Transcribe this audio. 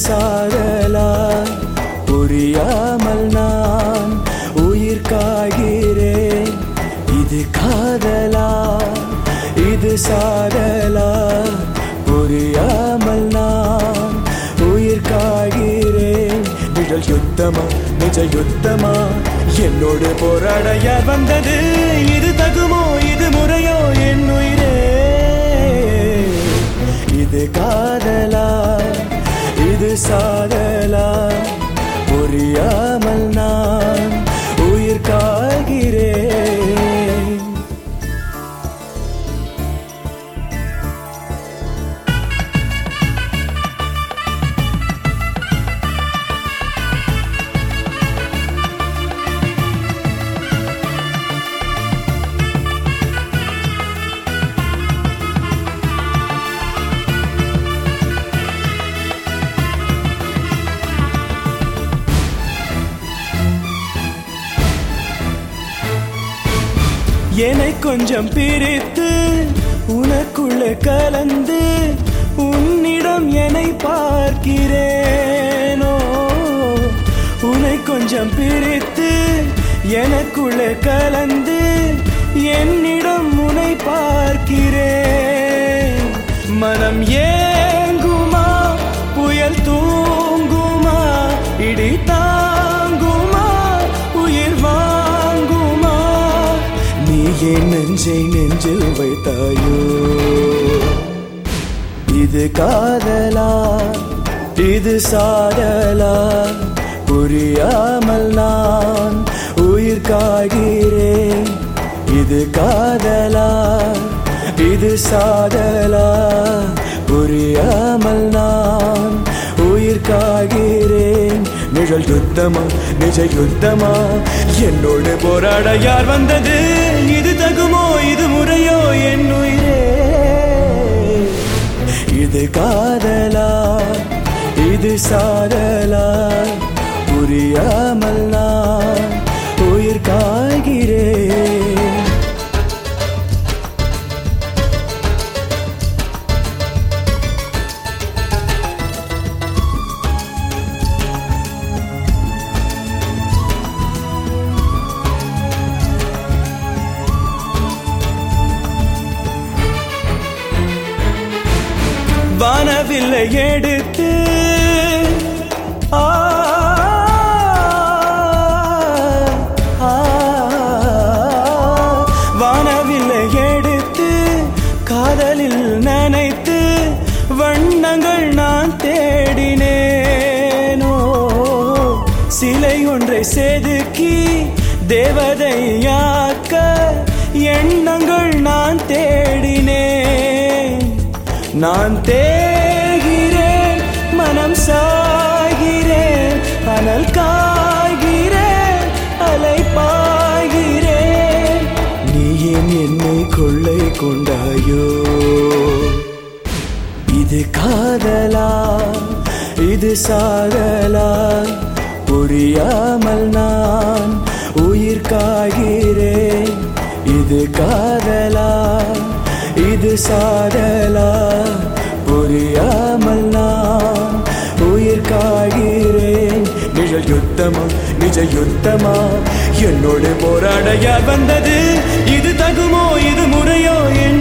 சாதலா புரியாமல் நான் உயிர் காய்கிறேன் இது காதலா இது சாதலா புரியாமல் நான் உயிர் காய்கிறேன் நிழல் யுத்தமா நிஜ யுத்தமா என்னோடு போராட யார் வந்தது இது தகுமோ இது முறையோ என் உயிரே இது காதலா இது சாதலா புரியாமல் நான் உயிர் காய்கிறேன் என்னை கொஞ்சம் பிரித்து உனக்குள்ள கலந்து உன்னிடம் என்னை பார்க்கிறேனோ உன்னை கொஞ்சம் பிரித்து எனக்குள்ள கலந்து என்னிடம் உன்னை பார்க்கிறேன் மனம் ஏங்குமா புயல் தூங்குமா இடி தாங்குமா உயிர் வாங்குமா நீ என் நெஞ்சை நெஞ்சில் வைத்தாயோ இது காதலா இது சாதலா புரியாமல் நான் உயிர் காய்கிறேன் இது காதலா இது சாதலா புரியாமல் நான் உயிர் காய்கிறேன் நிழல் யுத்தமா நிஜ யுத்தமா என்னோடு போராட யார் வந்தது இது தகுமோ இது முறையோ என் உயிரே இது காதலா இது சாதலா புரியாமல் நான் உயிர் காய்கிறேன் வானவில்லை எடுத்து ஆ, ஆ, வானவில்லை எடுத்து காதலில் நனைத்து வண்ணங்கள் நான் தேடினேனோ சிலை ஒன்றை செதுக்கி தேவதையாக்க எண்ணங்கள் நான் தேடினேன் நான் தேகிறேன் மனம் சாகிறேன் அனல் காய்கிறேன் அலை பாய்கிறேன் நீ ஏன் என்னை கொள்ளை கொண்டாயோ இது காதலா இது சாதலா புரியாமல் நான் உயிர் காய்கிறேன் இது காதலா இது சாதலா புரியாமல் நான் உயிர் காய்கிறேன் நிழல் யுத்தமா நிஜ யுத்தமா என்னோடு போராட யார் வந்தது இது தகுமோ இது முறையோ என்